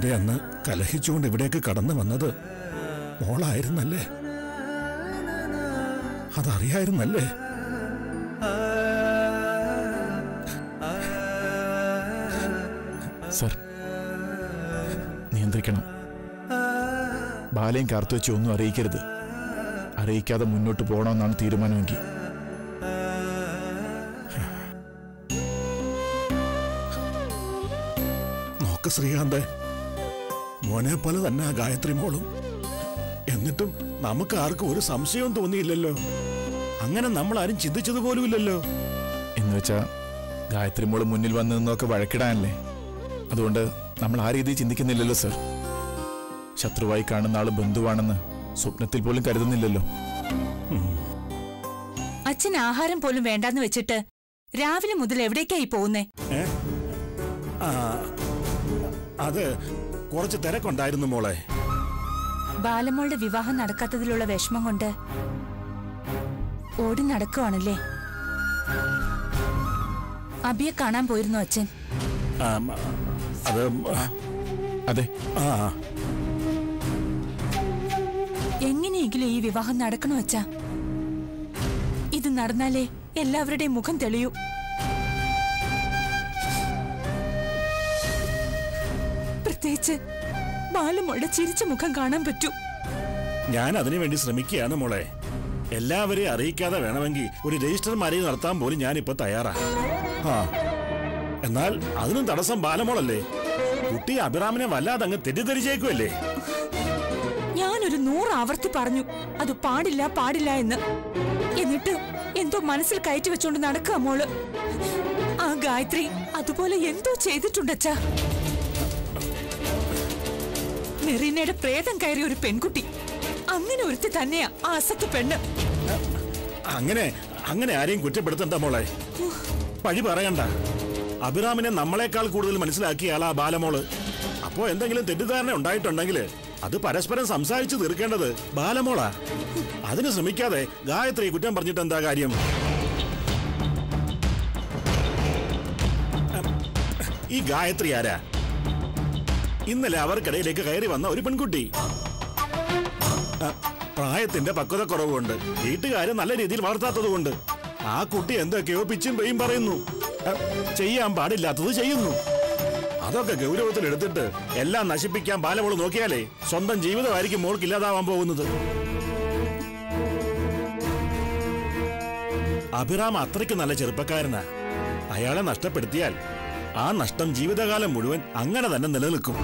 സന്ധ്യ അന്ന് കലഹിച്ചുകൊണ്ട് ഇവിടേക്ക് കടന്നു വന്നത് മോളായിരുന്നല്ലേ അതറിയായിരുന്നല്ലേ സർ നിയന്ത്രിക്കണം ബാലയും കാർത്തു വെച്ച് ഒന്നും അറിയിക്കരുത് അറിയിക്കാതെ മുന്നോട്ട് പോകണമെന്നാണ് തീരുമാനമെങ്കിൽ നോക്ക് ശ്രീകാന്ത് മോനെ പോലെ തന്നെ ആ ഗായത്രി മോളും എന്നിട്ടും നമുക്ക് ആർക്കും ഒരു സംശയവും തോന്നിയില്ലല്ലോ അങ്ങനെ നമ്മൾ ആരും ചിന്തിച്ചത് പോലുമില്ലല്ലോ എന്ന് വെച്ചാ ഗായത്രി മോള് മുന്നിൽ വന്ന് നിന്നൊക്കെ വഴക്കിടാനല്ലേ അതുകൊണ്ട് നമ്മൾ ആ രീതിയിൽ ചിന്തിക്കുന്നില്ലല്ലോ സർ ശത്രുവായി കാണുന്ന ആള് ബന്ധുവാണെന്ന് സ്വപ്നത്തിൽ പോലും കരുതുന്നില്ലല്ലോ അച്ഛൻ ആഹാരം പോലും വേണ്ടാന്ന് വെച്ചിട്ട് രാവിലെ മുതൽ എവിടേക്കായി പോകുന്നേ ഏ ആ അത് കുറച്ച് തിരക്കുണ്ടായിരുന്നു മോളെ ബാലമോളുടെ വിവാഹം നടക്കാത്തതിലുള്ള വിഷമം കൊണ്ട് ഓടി നടക്കുവാണല്ലേ അബിയെ കാണാൻ പോയിരുന്നു അച്ഛൻ ആ, അത് അതെ ആ എങ്ങനെയെങ്കിലും ഈ വിവാഹം നടക്കണോ അച്ഛാ ഇത് നടന്നാലേ എല്ലാവരുടെയും മുഖം തെളിയൂ പ്രത്യേകിച്ച് ബാലമോളുടെ ചിരിച്ച മുഖം കാണാൻ പറ്റൂ ഞാൻ അതിനു വേണ്ടി ശ്രമിക്കുകയാണ് മോളെ എല്ലാവരെയും അറിയിക്കാതെ വേണമെങ്കിൽ ഒരു രജിസ്റ്റർ മാരേജ് നടത്താൻ പോലും ഞാനിപ്പോ തയ്യാറാ ആ എന്നാൽ അതിനും തടസ്സം ബാലമോളല്ലേ കുട്ടി അഭിറാമിനെ വല്ലാതെ അങ്ങ് തെറ്റിദ്ധരിച്ചേക്കുമല്ലേ ഞാനൊരു നൂറ് ആവർത്തി പറഞ്ഞു അത് പാടില്ല പാടില്ല എന്ന് എന്നിട്ട് എന്തോ മനസ്സിൽ കയറ്റി വെച്ചോണ്ട് നടക്കുക മോള് ആ ഗായത്രി അതുപോലെ എന്തോ ചെയ്തിട്ടുണ്ടച്ചാ മെറീനയുടെ പ്രേതം കയറിയ ഒരു പെൺകുട്ടി അങ്ങനെ ഒരുത്തി തന്നെയാ ആ അസത്ത് പെണ്ണ് അങ്ങനെ അങ്ങനെ ആരെയും കുറ്റപ്പെടുത്തണ്ട മോളെ പഴി പറയണ്ട അഭിറാമിനെ നമ്മളെക്കാൾ കൂടുതൽ മനസ്സിലാക്കിയ ആളാ ബാലമോള് അപ്പോ എന്തെങ്കിലും തെറ്റിദ്ധാരണ ഉണ്ടായിട്ടുണ്ടെങ്കിൽ അത് പരസ്പരം സംസാരിച്ച് തീർക്കേണ്ടത് ബാലമോളാ അതിന് ശ്രമിക്കാതെ ഗായത്രി കുറ്റം പറഞ്ഞിട്ട് എന്താ കാര്യം ഈ ഗായത്രി ആരാ ഇന്നലെ അവർക്കിടയിലേക്ക് കയറി വന്ന ഒരു പെൺകുട്ടി ആ, പ്രായത്തിന്റെ പക്വത കുറവുണ്ട് വീട്ടുകാര് നല്ല രീതിയിൽ വളർത്താത്തതുകൊണ്ട് ആ കുട്ടി എന്തൊക്കെയോ പിച്ചും പെയ്യും പറയുന്നു ആ, ചെയ്യാൻ പാടില്ലാത്തത് ചെയ്യുന്നു അതൊക്കെ ഗൗരവത്തിൽ എടുത്തിട്ട് എല്ലാം നശിപ്പിക്കാൻ ബാലമോള് നോക്കിയാലേ സ്വന്തം ജീവിതമായിരിക്കും മോൾക്ക് ഇല്ലാതാവാൻ പോകുന്നത് അഭിറാം അത്രയ്ക്ക് നല്ല ചെറുപ്പക്കാരനാ അയാളെ നഷ്ടപ്പെടുത്തിയാൽ ആ നഷ്ടം ജീവിതകാലം മുഴുവൻ അങ്ങനെ തന്നെ നിലനിൽക്കും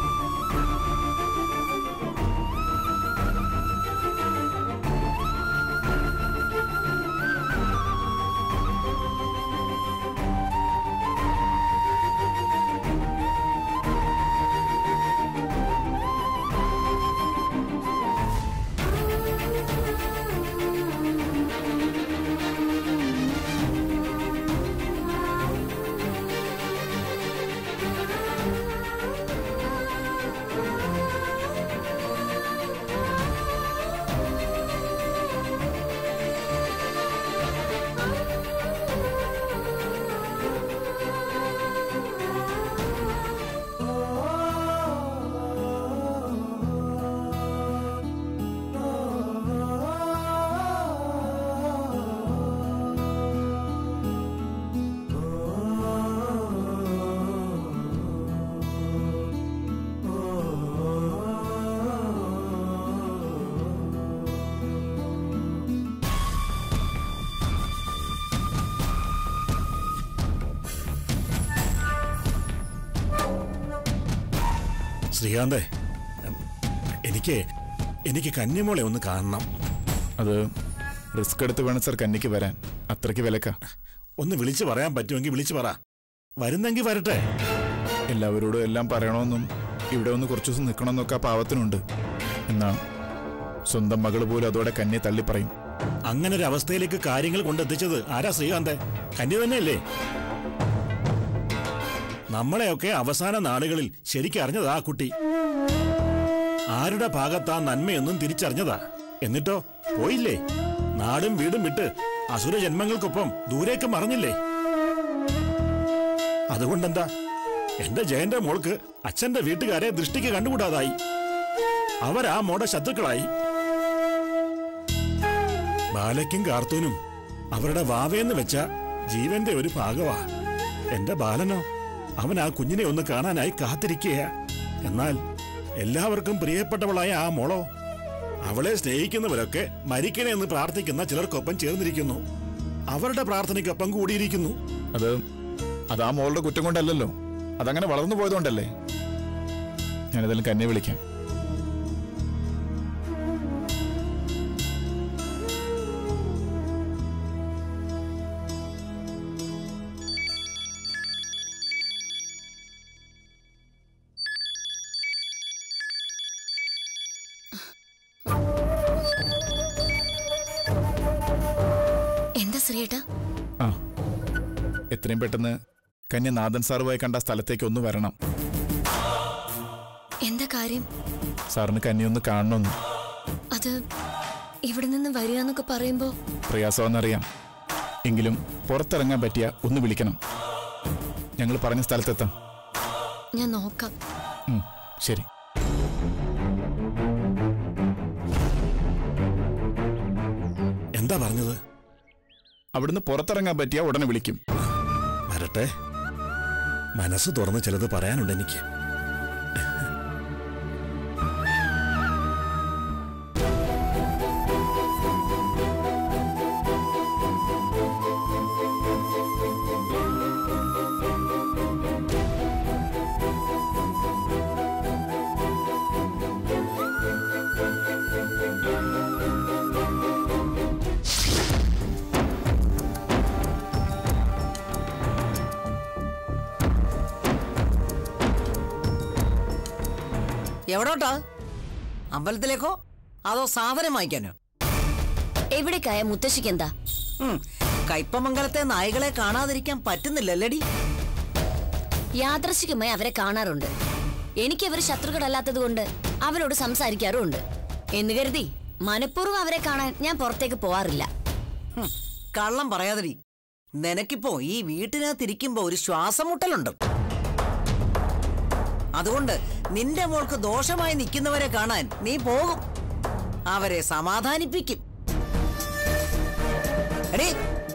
ശ്രീകാന്തേ ഉം, എനിക്ക് എനിക്ക് കന്യമോളെ ഒന്ന് കാണണം അത് റിസ്ക് എടുത്ത് വേണം സർ കന്നിക്ക് വരാൻ അത്രയ്ക്ക് വിലക്ക ഒന്ന് വിളിച്ചു പറയാൻ പറ്റുമെങ്കിൽ വിളിച്ചു പറ വരുന്നെങ്കിൽ വരട്ടെ എല്ലാവരോടും എല്ലാം പറയണമെന്നും ഇവിടെ ഒന്ന് കുറച്ചു ദിവസം നിൽക്കണമെന്നൊക്കെ ആ പാവത്തിനുണ്ട് എന്നാ സ്വന്തം മകള് പോലും അതോടെ കന്യെ തള്ളിപ്പറയും അങ്ങനെ ഒരു അവസ്ഥയിലേക്ക് കാര്യങ്ങൾ കൊണ്ടെത്തിച്ചത് ആരാ ശ്രീകാന്തെ കന്യ തന്നെയല്ലേ നമ്മളെയൊക്കെ അവസാന നാളുകളിൽ ശരിക്കും അറിഞ്ഞതാ ആ കുട്ടി ആരുടെ ഭാഗത്താ നന്മയൊന്നും തിരിച്ചറിഞ്ഞതാ എന്നിട്ടോ പോയില്ലേ നാടും വീടും വിട്ട് അസുര ജന്മങ്ങൾക്കൊപ്പം ദൂരേക്ക് മറഞ്ഞില്ലേ അതുകൊണ്ടെന്താ എന്റെ ജയന്റെ മോൾക്ക് അച്ഛന്റെ വീട്ടുകാരെ ദൃഷ്ടിക്ക് കണ്ടുകൂടാതായി അവരാ മോടെ ശത്രുക്കളായി ബാലയ്ക്കും കാർത്തൂനും അവരുടെ വാവയെന്ന് വെച്ച ജീവന്റെ ഒരു ഭാഗമാ എന്റെ ബാലനോ അവൻ ആ കുഞ്ഞിനെ ഒന്ന് കാണാനായി കാത്തിരിക്കുക എന്നാൽ എല്ലാവർക്കും പ്രിയപ്പെട്ടവളായ ആ മോളോ അവളെ സ്നേഹിക്കുന്നവരൊക്കെ മരിക്കണേ എന്ന് പ്രാർത്ഥിക്കുന്ന ചിലർക്കൊപ്പം ചേർന്നിരിക്കുന്നു അവരുടെ പ്രാർത്ഥനയ്ക്കൊപ്പം കൂടിയിരിക്കുന്നു അത് അത് ആ മോളുടെ കുറ്റം കൊണ്ടല്ലല്ലോ അതങ്ങനെ വളർന്നു പോയതുകൊണ്ടല്ലേ ഞാനേതായാലും കന്നെ വിളിക്കാം എന്താ ശ്രീയേട്ടാ ആ എത്രയും പെട്ടെന്ന് കന്യ നാഥൻ സാറുമായി കണ്ട സ്ഥലത്തേക്ക് ഒന്ന് വരണം എന്താ കാര്യം സാറിന് കന്യൊന്ന് കാണണമെന്ന് അത് ഇവിടെ നിന്ന് വരിക എന്നൊക്കെ പറയുമ്പോ പ്രയാസമെന്നറിയാം എങ്കിലും പുറത്തിറങ്ങാൻ പറ്റിയ ഒന്ന് വിളിക്കണം ഞങ്ങൾ പറഞ്ഞ സ്ഥലത്തെത്താം ഞാൻ നോക്കാം ഉം, ശരി എന്താ പറഞ്ഞത് അവിടുന്ന് പുറത്തിറങ്ങാൻ പറ്റിയ ഉടനെ വിളിക്കും വരട്ടെ മനസ്സ് തുറന്ന് ചിലത് പറയാനുണ്ട് എനിക്ക് എവിടോട്ടാ അമ്പലത്തിലേക്കോ അതോ സാധനം വാങ്ങിക്കാനോ എവിടേക്കായ മുത്തശ്ശിക്ക് എന്താ ഉം, കയ്പമംഗലത്തെ നായികളെ കാണാതിരിക്കാൻ പറ്റുന്നില്ലല്ലേടി യാദൃശികമായി അവരെ കാണാറുണ്ട് എനിക്ക് അവർ ശത്രുക്കളല്ലാത്തത് കൊണ്ട് അവരോട് സംസാരിക്കാറുമുണ്ട് എന്ന് കരുതി മനഃപൂർവ്വം അവരെ കാണാൻ ഞാൻ പുറത്തേക്ക് പോവാറില്ല ഹും, കള്ളം പറയാതിരി നിനക്കിപ്പോ ഈ വീട്ടിനകത്തിരിക്കുമ്പോ ഒരു ശ്വാസം മുട്ടലുണ്ട് അതുകൊണ്ട് നിന്റെ മോൾക്ക് ദോഷമായി നിൽക്കുന്നവരെ കാണാൻ നീ പോകും അവരെ സമാധാനിപ്പിക്കും എടീ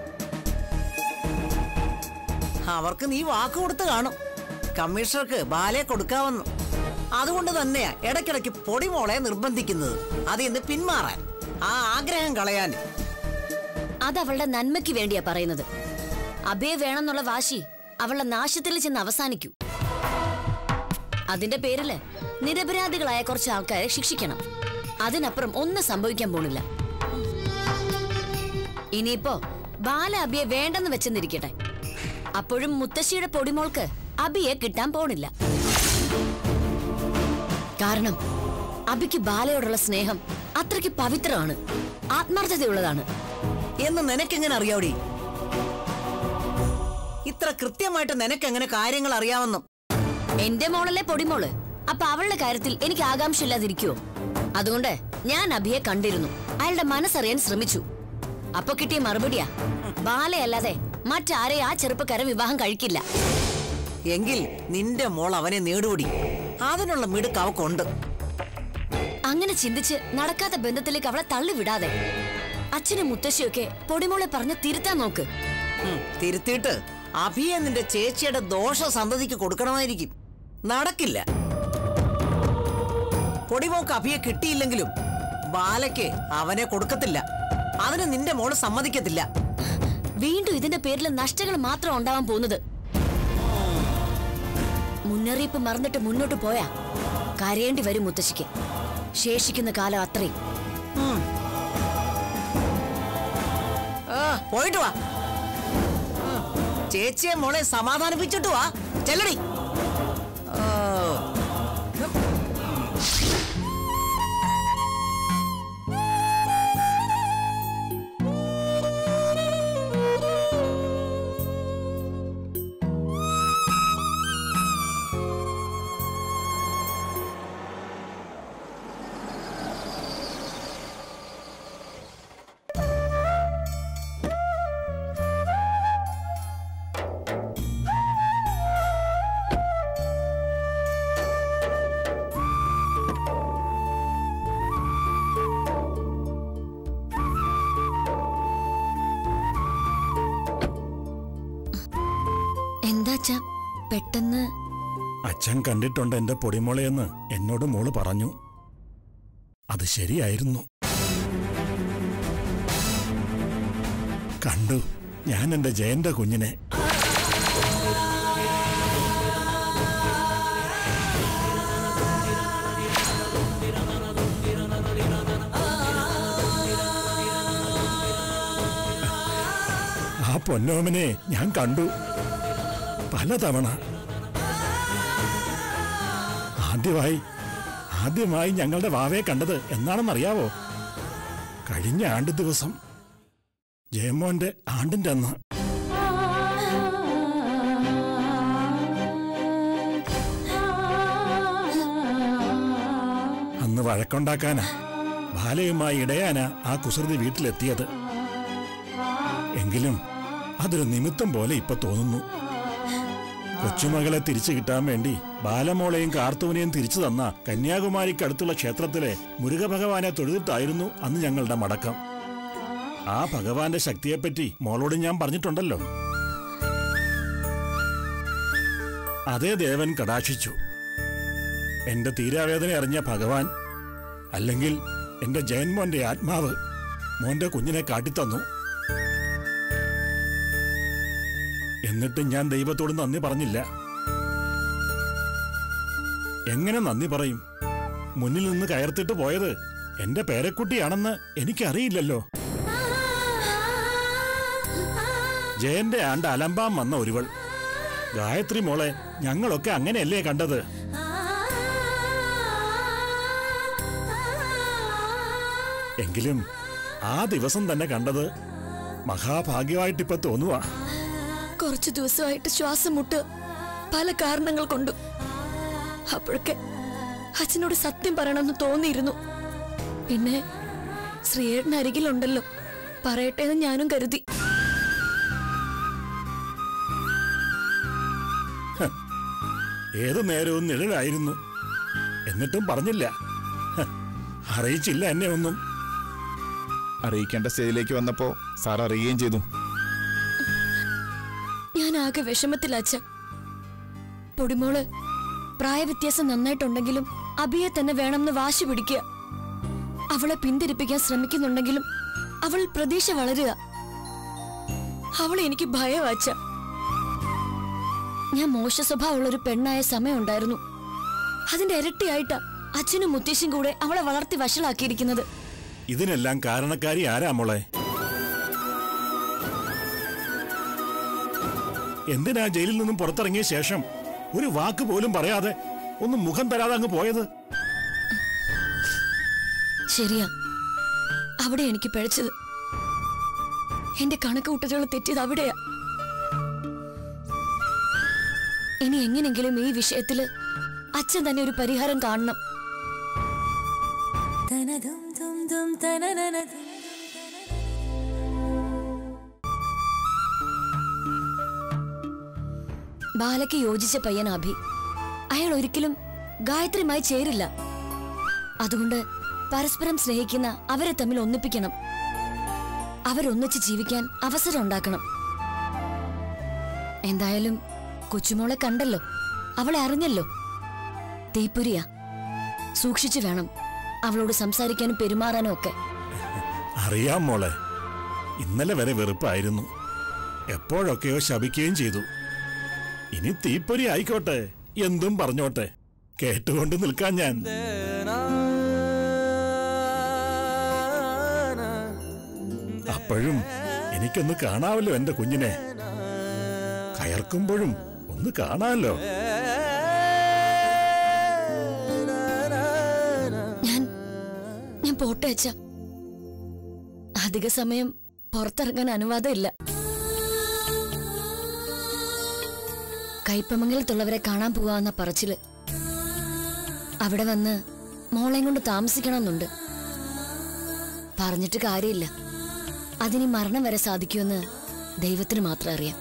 അവർക്ക് നീ വാക്ക് കൊടുത്ത് കാണും കമ്മീഷണർക്ക് ബാലെ കൊടുക്കാമെന്ന് അതുകൊണ്ട് തന്നെയാ ഇടയ്ക്കിടയ്ക്ക് പൊടിമോളെ നിർബന്ധിക്കുന്നത് അതിൽ നിന്ന് പിന്മാറാൻ ആ ആഗ്രഹം കളയാൻ അത് അവളുടെ നന്മയ്ക്ക് വേണ്ടിയാ പറയുന്നത് അഭയ വേണമെന്നുള്ള വാശി അവളുടെ നാശത്തിൽ ചെന്ന് അവസാനിക്കൂ അതിന്റെ പേരില് നിരപരാധികളായ കുറച്ച് ആൾക്കാരെ ശിക്ഷിക്കണം അതിനപ്പുറം ഒന്നും സംഭവിക്കാൻ പോണില്ല ഇനിയിപ്പോ ബാല അബിയെ വേണ്ടെന്ന് വെച്ചെന്നിരിക്കട്ടെ അപ്പോഴും മുത്തശ്ശിയുടെ പൊടിമോൾക്ക് അബിയെ കിട്ടാൻ പോണില്ല കാരണം അബിക്ക് ബാലയോടുള്ള സ്നേഹം അത്രയ്ക്ക് പവിത്രമാണ് ആത്മാർത്ഥതയുള്ളതാണ് എന്ന് നിനക്കെങ്ങനെ അറിയാവടി ഇത്ര കൃത്യമായിട്ട് നിനക്കെങ്ങനെ കാര്യങ്ങൾ അറിയാമെന്നും എന്റെ മോളല്ലേ പൊടിമോള് അപ്പൊ അവളുടെ കാര്യത്തിൽ എനിക്ക് ആകാംക്ഷയില്ലാതിരിക്കുവോ അതുകൊണ്ട് ഞാൻ അഭിയെ കണ്ടിരുന്നു അയാളുടെ മനസ്സറിയാൻ ശ്രമിച്ചു അപ്പൊ കിട്ടിയ മറുപടിയാ ബാലയല്ലാതെ മറ്റാരെ ആ ചെറുപ്പക്കാരൻ വിവാഹം കഴിക്കില്ല എങ്കിൽ നിന്റെ മോൾ അവനെ നേടുപടി അതിനുള്ള മിടുക്ക് അവക്കുണ്ട് അങ്ങനെ ചിന്തിച്ച് നടക്കാത്ത ബന്ധത്തിലേക്ക് അവളെ തള്ളിവിടാതെ അച്ഛനും മുത്തശ്ശിയൊക്കെ പൊടിമോളെ പറഞ്ഞ് തിരുത്താൻ നോക്ക് ഉം, തിരുത്തിയിട്ട് അഭിയെ നിന്റെ ചേച്ചിയുടെ ദോഷ സന്തതിക്ക് കൊടുക്കണമായിരിക്കും നടക്കില്ല പൊടിമോക്ക് അഭിയെ കിട്ടിയില്ലെങ്കിലും ബാലയ്ക്ക് അവനെ കൊടുക്കത്തില്ല അതിന് നിന്റെ മോള് സമ്മതിക്കത്തില്ല വീണ്ടും ഇതിന്റെ പേരിൽ നഷ്ടങ്ങൾ മാത്രം ഉണ്ടാവാൻ പോകുന്നത് മുന്നറിയിപ്പ് മറന്നിട്ട് മുന്നോട്ട് പോയാ കരയേണ്ടി വരും മുത്തശ്ശിക്ക് ശേഷിക്കുന്ന കാലം അത്രയും ഉം. ആ, പോയിട്ട് വാ ഉം. ചേച്ചിയെ മോളെ സമാധാനിപ്പിച്ചിട്ട് വാ ചെല്ലടി ഓ. പെട്ടെന്ന് അച്ഛൻ കണ്ടിട്ടുണ്ട് എന്റെ പൊടിമോളെന്ന് എന്നോട് മോള് പറഞ്ഞു അത് ശരിയായിരുന്നു കണ്ടു ഞാൻ എന്റെ ജയന്റെ കുഞ്ഞിനെ ആ പൊന്നോമനെ ഞാൻ കണ്ടു പലതവണ ആദ്യമായി ആദ്യമായി ഞങ്ങളുടെ വാവയെ കണ്ടത് എന്നാണെന്നറിയാവോ കഴിഞ്ഞ ആണ്ട് ദിവസം ജയമോന്റെ ആണ്ടിന്റെ അന്ന് അന്ന് വഴക്കുണ്ടാക്കാനാ ബാലയുമായി ഇടയാനാ ആ കുസൃതി വീട്ടിലെത്തിയത് എങ്കിലും അതൊരു നിമിത്തം പോലെ ഇപ്പൊ തോന്നുന്നു കൊച്ചുമകളെ തിരിച്ചു കിട്ടാൻ വേണ്ടി ബാലമോളെയും കാർത്തൂനെയും തിരിച്ചു തന്ന കന്യാകുമാരിക്കടുത്തുള്ള ക്ഷേത്രത്തിലെ മുരുകഭഗവാനെ തൊഴുതിട്ടായിരുന്നു അന്ന് ഞങ്ങളുടെ മടക്കം ആ ഭഗവാന്റെ ശക്തിയെപ്പറ്റി മോളോട് ഞാൻ പറഞ്ഞിട്ടുണ്ടല്ലോ അതേ ദേവൻ കടാക്ഷിച്ചു എന്റെ തീരാവേദന അറിഞ്ഞ ഭഗവാൻ അല്ലെങ്കിൽ എന്റെ ജയൻമോന്റെ ആത്മാവ് മോന്റെ കുഞ്ഞിനെ കാട്ടിത്തന്നു എന്നിട്ട് ഞാൻ ദൈവത്തോട് നന്ദി പറഞ്ഞില്ല എങ്ങനെ നന്ദി പറയും മുന്നിൽ നിന്ന് കയർത്തിട്ട് പോയത് എന്റെ പേരക്കുട്ടിയാണെന്ന് എനിക്കറിയില്ലല്ലോ ജയന്റെ ആണ്ട് അലമ്പാൻ വന്ന ഒരുവൾ ഗായത്രി മോളെ ഞങ്ങളൊക്കെ അങ്ങനെയല്ലേ കണ്ടത് എങ്കിലും ആ ദിവസം തന്നെ കണ്ടത് മഹാഭാഗ്യമായിട്ടിപ്പോ തോന്നുവാ കുറച്ചു ദിവസമായിട്ട് ശ്വാസം മുട്ട് പല കാരണങ്ങൾ കൊണ്ടും അപ്പോഴൊക്കെ അച്ഛനോട് സത്യം പറയണമെന്ന് തോന്നിയിരുന്നു പിന്നെ ശ്രീയേട്ടൻ അരികിലുണ്ടല്ലോ പറയട്ടെ എന്ന് ഞാനും കരുതി ഏതു നേരവും നിഴലായിരുന്നു എന്നിട്ടും പറഞ്ഞില്ല ഹ, അറിയിച്ചില്ല എന്നെ ഒന്നും അറിയിക്കേണ്ട സ്റ്റേജിലേക്ക് വന്നപ്പോ സാർ അറിയുകയും ചെയ്തു ഞാൻ ആകെ വിഷമത്തില അച്ഛ പൊടിമോള് പ്രായവ്യത്യാസം നന്നായിട്ടുണ്ടെങ്കിലും അഭിയെ തന്നെ വേണമെന്ന് വാശി പിടിക്കുക അവളെ പിന്തിരിപ്പിക്കാൻ ശ്രമിക്കുന്നുണ്ടെങ്കിലും അവൾ പ്രതീക്ഷ വളരുക അവളെ എനിക്ക് ഭയവാച്ച ഞാൻ മോശ സ്വഭാവമുള്ള ഒരു പെണ്ണായ സമയമുണ്ടായിരുന്നു അതിന്റെ ഇരട്ടിയായിട്ടാ അച്ഛനും മുത്തശ്ശിയും കൂടെ അവളെ വളർത്തി വഷളാക്കിയിരിക്കുന്നത് ഇതിനെല്ലാം കാരണക്കാരി ആരാ മോളെ എന്തിനാ ജയിലിൽ നിന്നും പുറത്തിറങ്ങിയ ശേഷം ഒരു വാക്ക് പോലും പറയാതെ ഒന്ന് മുഖം തരാതെ അങ്ങ് പോയത് ശരിയാ അവിടെ എനിക്ക് പിഴച്ചത് എന്റെ കണക്ക് കൂട്ടലുകൾ തെറ്റിയത് അവിടെയാ ഇനി എങ്ങനെങ്കിലും ഈ വിഷയത്തില് അച്ഛൻ തന്നെ ഒരു പരിഹാരം കാണണം ബാലയ്ക്ക് യോജിച്ച പയ്യൻ അഭി അയാൾ ഒരിക്കലും ഗായത്രിയുമായി ചേരില്ല അതുകൊണ്ട് പരസ്പരം സ്നേഹിക്കുന്ന അവരെ തമ്മിൽ ഒന്നിപ്പിക്കണം അവരൊന്നിച്ച് ജീവിക്കാൻ അവസരം ഉണ്ടാക്കണം എന്തായാലും കൊച്ചുമോളെ കണ്ടല്ലോ അവളെ അറിഞ്ഞല്ലോ തീപ്പുരിയാ സൂക്ഷിച്ചു വേണം അവളോട് സംസാരിക്കാനും പെരുമാറാനും ഒക്കെ അറിയാം മോളെ ഇന്നലെ വരെ വെറുപ്പായിരുന്നു എപ്പോഴൊക്കെയോ ശപിക്കുകയും ചെയ്തു ഇനി തീപ്പൊരി ആയിക്കോട്ടെ എന്തും പറഞ്ഞോട്ടെ കേട്ടുകൊണ്ട് നിൽക്കാൻ ഞാൻ അപ്പോഴും എനിക്കൊന്ന് കാണാമല്ലോ എന്റെ കുഞ്ഞിനെ കയർക്കുമ്പോഴും ഒന്ന് കാണാമല്ലോ ഞാൻ ഞാൻ പോട്ടെ അച്ഛ അധിക സമയം പുറത്തിറങ്ങാൻ അനുവാദമില്ല കയ്പമംഗലത്തുള്ളവരെ കാണാൻ പോവാന്ന പറച്ചില് അവിടെ വന്ന് മോളെയും കൊണ്ട് താമസിക്കണമെന്നുണ്ട് പറഞ്ഞിട്ട് കാര്യമില്ല അതിനി മരണം വരെ സാധിക്കുമെന്ന് ദൈവത്തിന് മാത്രം അറിയാം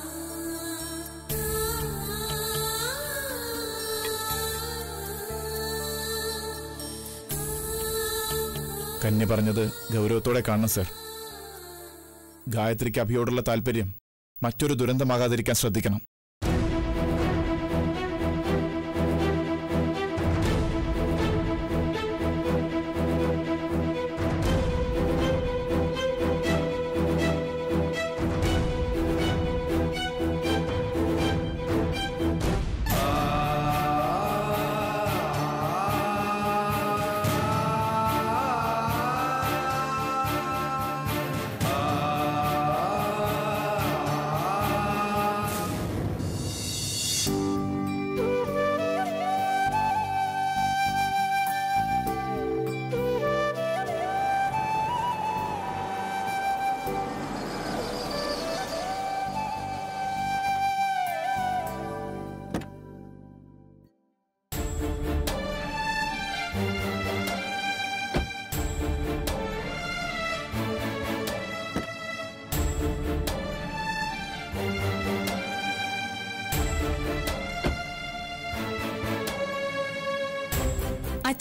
കന്യ പറഞ്ഞത് ഗൗരവത്തോടെ കാണണം സർ ഗായത്രിക്ക് അഭിയോടുള്ള താല്പര്യം മറ്റൊരു ദുരന്തമാകാതിരിക്കാൻ ശ്രദ്ധിക്കണം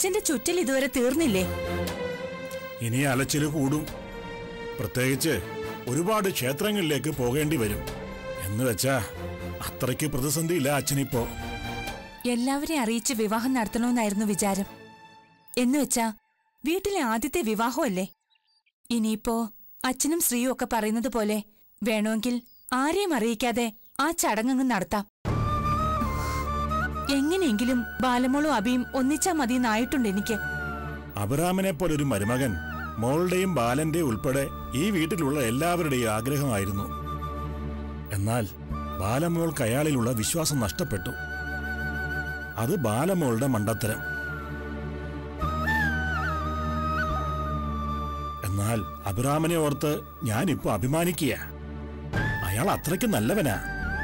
അച്ഛന്റെ ചുറ്റൽ ഇതുവരെ തീർന്നില്ലേ ഇനി അലച്ചില് കൂടും പ്രത്യേകിച്ച് ഒരുപാട് ക്ഷേത്രങ്ങളിലേക്ക് പോകേണ്ടി വരും എന്ന് വെച്ചാ അത്രയ്ക്ക് പ്രതിസന്ധിയില്ല അച്ഛനിപ്പോ എല്ലാവരെയും അറിയിച്ച് വിവാഹം നടത്തണമെന്നായിരുന്നു വിചാരം എന്നുവെച്ചാ വീട്ടിലെ ആദ്യത്തെ വിവാഹമല്ലേ ഇനിയിപ്പോ അച്ഛനും ശ്രീയും ഒക്കെ പറയുന്നത് പോലെ വേണമെങ്കിൽ ആരെയും അറിയിക്കാതെ ആ ചടങ്ങങ്ങ് നടത്താം എങ്ങനെയെങ്കിലും ബാലമോളും അബിയും ഒന്നിച്ചാ മതിയെന്നായിട്ടുണ്ട് എനിക്ക് അബറാമിനെ പോലൊരു മരുമകൻ മോളുടെയും ബാലന്റെയും ഉൾപ്പെടെ ഈ വീട്ടിലുള്ള എല്ലാവരുടെയും ആഗ്രഹമായിരുന്നു എന്നാൽ ബാലമോൾക്ക് അയാളിലുള്ള വിശ്വാസം നഷ്ടപ്പെട്ടു അത് ബാലമോളുടെ മണ്ടത്തരം എന്നാൽ അബിറാമിനെ ഓർത്ത് ഞാനിപ്പോ അഭിമാനിക്കുക അയാൾ അത്രയ്ക്ക് നല്ലവനാ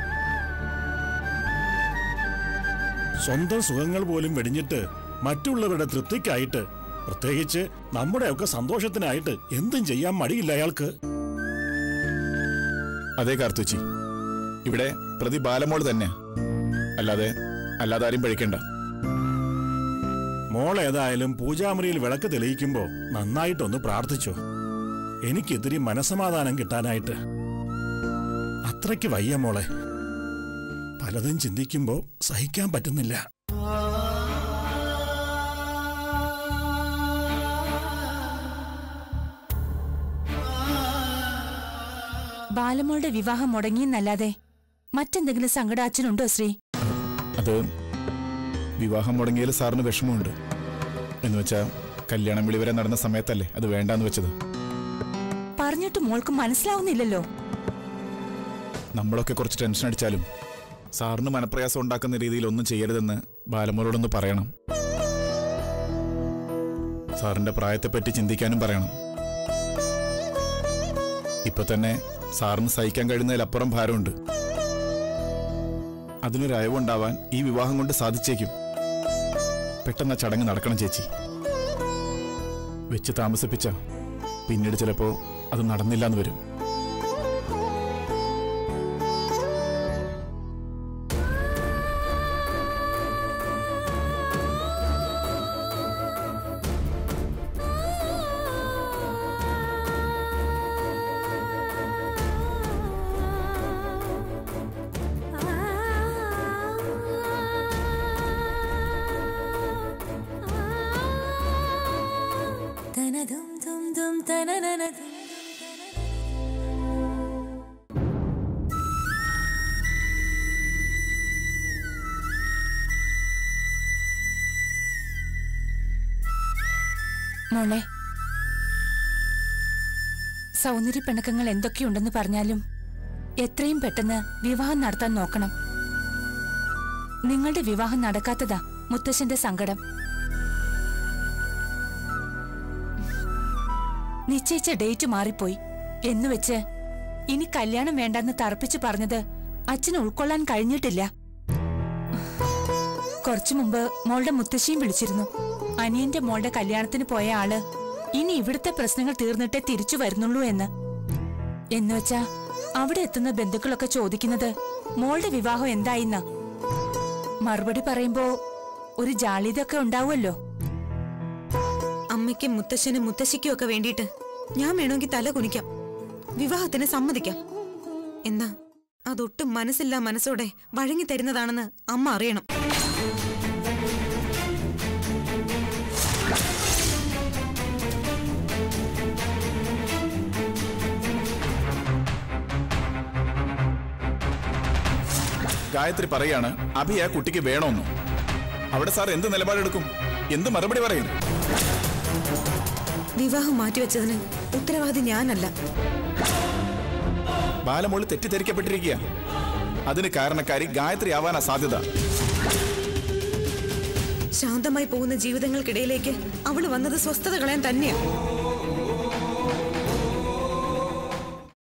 സ്വന്തം സുഖങ്ങൾ പോലും വെടിഞ്ഞിട്ട് മറ്റുള്ളവരുടെ തൃപ്തിക്കായിട്ട് പ്രത്യേകിച്ച് നമ്മുടെയൊക്കെ സന്തോഷത്തിനായിട്ട് എന്തും ചെയ്യാൻ മടിയില്ല അയാൾക്ക് അതേ കാർത്തുച്ചി ഇവിടെ പ്രതി ബാലമോൾ തന്നെയാ അല്ലാതെ അല്ലാതെ ആരും പഴിക്കണ്ട മോൾ ഏതായാലും പൂജാമുറിയിൽ വിളക്ക് തെളിയിക്കുമ്പോ നന്നായിട്ടൊന്ന് പ്രാർത്ഥിച്ചു എനിക്കിത്തിരി മനസമാധാനം കിട്ടാനായിട്ട് അത്രയ്ക്ക് വയ്യ മോളെ പലതും ചിന്തിക്കുമ്പോ സഹിക്കാൻ പറ്റുന്നില്ല ബാലമോളുടെ വിവാഹം മുടങ്ങിയെന്നല്ലാതെ മറ്റെന്തെങ്കിലും സങ്കടം അച്ഛനുണ്ടോ ശ്രീ അത് വിവാഹം മുടങ്ങിയതിൽ സാറിന് വിഷമമുണ്ട് എന്ന് വെച്ചാ കല്യാണം വിളി വരെ നടന്ന സമയത്തല്ലേ അത് വേണ്ടാന്ന് വെച്ചത് പറഞ്ഞിട്ട് മോൾക്ക് മനസ്സിലാവുന്നില്ലല്ലോ നമ്മളൊക്കെ കുറച്ച് ടെൻഷൻ അടിച്ചാലും സാറിന് മനപ്രയാസം ഉണ്ടാക്കുന്ന രീതിയിൽ ഒന്നും ചെയ്യരുതെന്ന് ബാലമോളോടൊന്ന് പറയണം സാറിന്റെ പ്രായത്തെപ്പറ്റി ചിന്തിക്കാനും പറയണം ഇപ്പൊ തന്നെ സാറിന് സഹിക്കാൻ കഴിയുന്നതിലപ്പുറം ഭാരമുണ്ട് അതിനൊരു അയവുണ്ടാവാൻ ഈ വിവാഹം കൊണ്ട് സാധിച്ചേക്കും പെട്ടെന്ന് ആ ചടങ്ങ് നടക്കണം ചേച്ചി വെച്ച് താമസിപ്പിച്ച പിന്നീട് ചിലപ്പോ അത് നടന്നില്ല എന്ന് വരും മോളെ സൗന്ദര്യ പിണക്കങ്ങൾ എന്തൊക്കെയുണ്ടെന്ന് പറഞ്ഞാലും എത്രയും പെട്ടെന്ന് വിവാഹം നടത്താൻ നോക്കണം നിങ്ങളുടെ വിവാഹം നടക്കാത്തതാ മുത്തശ്ശന്റെ സങ്കടം നിശ്ചയിച്ച ഡേറ്റ് മാറിപ്പോയി എന്നുവെച്ച് ഇനി കല്യാണം വേണ്ടെന്ന് തറപ്പിച്ചു പറഞ്ഞത് അച്ഛന് ഉൾക്കൊള്ളാൻ കഴിഞ്ഞിട്ടില്ല കുറച്ചു മുമ്പ് മോളുടെ മുത്തശ്ശിയും വിളിച്ചിരുന്നു അനിയന്റെ മോളുടെ കല്യാണത്തിന് പോയ ആള് ഇനി ഇവിടുത്തെ പ്രശ്നങ്ങൾ തീർന്നിട്ടേ തിരിച്ചു വരുന്നുള്ളൂ എന്ന് എന്നുവെച്ചാ അവിടെ എത്തുന്ന ബന്ധുക്കളൊക്കെ ചോദിക്കുന്നത് മോളുടെ വിവാഹം എന്തായിന്ന മറുപടി പറയുമ്പോ ഒരു ജാളിതൊക്കെ ഉണ്ടാവുമല്ലോ അമ്മയ്ക്കും മുത്തശ്ശനും മുത്തശ്ശിക്കും ഒക്കെ വേണ്ടിയിട്ട് ഞാൻ വേണമെങ്കിൽ തല കുനിക്കാം വിവാഹത്തിന് സമ്മതിക്കാം എന്നാ അതൊട്ടും മനസ്സില്ലാ മനസ്സോടെ വഴങ്ങി തരുന്നതാണെന്ന് അമ്മ അറിയണം ഗായത്രി പറയാണ് അഭി ആ കുട്ടിക്ക് വേണമെന്നു അവിടെ സാർ എന്ത് നിലപാടെടുക്കും എന്ത് മറുപടി പറയും വിവാഹം മാറ്റിവെച്ചതിന് ഉത്തരവാദി ഞാനല്ല ബാലമോള് തെറ്റിദ്ധരിക്കപ്പെട്ടിരിക്കുക അതിന് കാരണക്കാരി ഗായത്രി ആവാനാ സാധ്യത ശാന്തമായി പോകുന്ന ജീവിതങ്ങൾക്കിടയിലേക്ക് അവള് വന്നത് സ്വസ്ഥത കളയാൻ തന്നെയാ